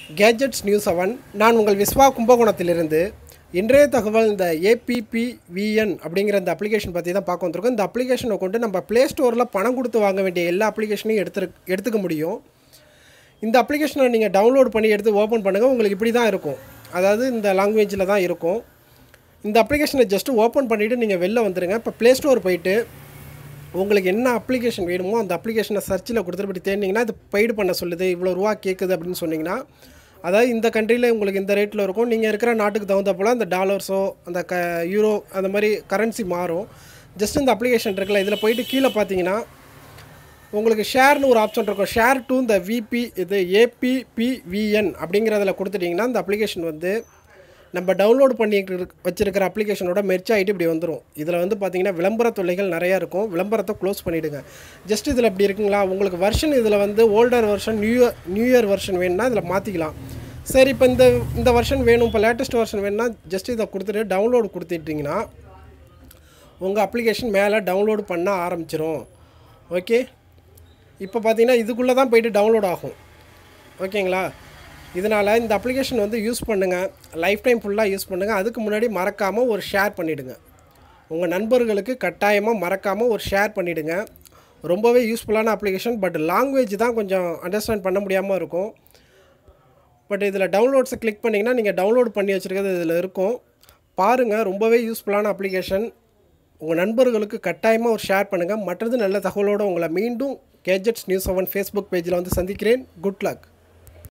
gadgets news seven நான் உங்கள் விஸ்வா கும்பகோணத்திலிருந்து இன்றைய தகவல் இந்த ஏபிபிவிஎன் அப்படிங்கிற இந்த அப்ளிகேஷன் பற்றி தான் பார்க்க வந்திருக்கோம் இந்த அப்ளிகேஷனை கொண்டு நம்ம ப்ளே ஸ்டோரில் பணம் கொடுத்து வாங்க வேண்டிய எல்லா அப்ளிகேஷனையும் எடுத்து எடுத்துக்க முடியும் இந்த அப்ளிகேஷனை நீங்கள் டவுன்லோட் பண்ணி எடுத்து ஓப்பன் பண்ணுங்கள் உங்களுக்கு இப்படி தான் இருக்கும் அதாவது இந்த லாங்குவேஜில் தான் இருக்கும் இந்த அப்ளிகேஷனை ஜஸ்ட்டு ஓப்பன் பண்ணிவிட்டு நீங்கள் வெளில வந்துடுங்க இப்போ ப்ளே ஸ்டோர் போயிட்டு உங்களுக்கு என்ன அப்ளிகேஷன் வேணுமோ அந்த அப்ளிகேஷனை சர்ச்சில் கொடுத்துட்டு இப்படி தேடினீங்கன்னா இது பெய்டு பண்ண சொல்லுது இவ்வளோ ரூபா கேட்குது அப்படின்னு சொன்னீங்கன்னா அதாவது இந்த கண்ட்ரியில் உங்களுக்கு இந்த ரேட்டில் இருக்கும் நீங்கள் இருக்கிற நாட்டுக்கு தகுந்த போல் அந்த டாலர்ஸோ அந்த க யூரோ அந்த மாதிரி கரன்சி மாறும் ஜஸ்ட் இந்த அப்ளிகேஷன் இருக்குல்ல இதில் போயிட்டு கீழே பார்த்தீங்கன்னா உங்களுக்கு ஷேர்னு ஒரு ஆப்ஷன் இருக்கும் ஷேர் டு இந்த விபி இது ஏபிபிவிஎன் அப்படிங்கிறதுல கொடுத்துட்டிங்கன்னா இந்த அப்ளிகேஷன் வந்து நம்ம டவுன்லோட் பண்ணி வச்சிருக்கிற அப்ளிகேஷனோட மெர்ச் ஆகிட்டு இப்படி வந்துடும் இதில் வந்து பார்த்தீங்கன்னா விளம்பர தொல்லைகள் நிறையா இருக்கும் விளம்பரத்தை க்ளோஸ் பண்ணிவிடுங்க ஜஸ்ட் இதில் இப்படி இருக்குங்களா உங்களுக்கு வெர்ஷன் இதில் வந்து older version new year new year version வேணும்னா இதில் மாற்றிக்கலாம் சரி இப்போ இந்த இந்த வெர்ஷன் வேணும் இப்போ லேட்டஸ்ட் வெர்ஷன் வேணும்னா ஜஸ்ட் இதை கொடுத்துட்டு டவுன்லோடு கொடுத்துட்டிங்கன்னா உங்கள் அப்ளிகேஷன் மேலே டவுன்லோடு பண்ண ஆரம்பிச்சிரும் ஓகே இப்போ பார்த்தீங்கன்னா இதுக்குள்ளே தான் போயிட்டு டவுன்லோட் ஆகும் ஓகேங்களா இதனால் இந்த அப்ளிகேஷன் வந்து யூஸ் பண்ணுங்கள் லைஃப் டைம் ஃபுல்லாக யூஸ் பண்ணுங்கள் அதுக்கு முன்னாடி மறக்காமல் ஒரு ஷேர் பண்ணிவிடுங்க உங்கள் நண்பர்களுக்கு கட்டாயமாக மறக்காமல் ஒரு ஷேர் பண்ணிவிடுங்க ரொம்பவே யூஸ்ஃபுல்லான அப்ளிகேஷன் பட் லாங்குவேஜ் தான் கொஞ்சம் அண்டர்ஸ்டாண்ட் பண்ண முடியாமல் இருக்கும் பட் இதில் டவுன்லோட்ஸை கிளிக் பண்ணிங்கன்னா நீங்கள் டவுன்லோட் பண்ணி வச்சுருக்கிறது இதில் இருக்கும் பாருங்கள் ரொம்பவே யூஸ்ஃபுல்லான அப்ளிகேஷன் உங்கள் நண்பர்களுக்கு கட்டாயமாக ஒரு ஷேர் பண்ணுங்கள் மற்றது நல்ல தகவலோடு உங்களை மீண்டும் கேஜெட்ஸ் நியூஸ் செவன் ஃபேஸ்புக் பேஜில் வந்து சந்திக்கிறேன் குட் லக்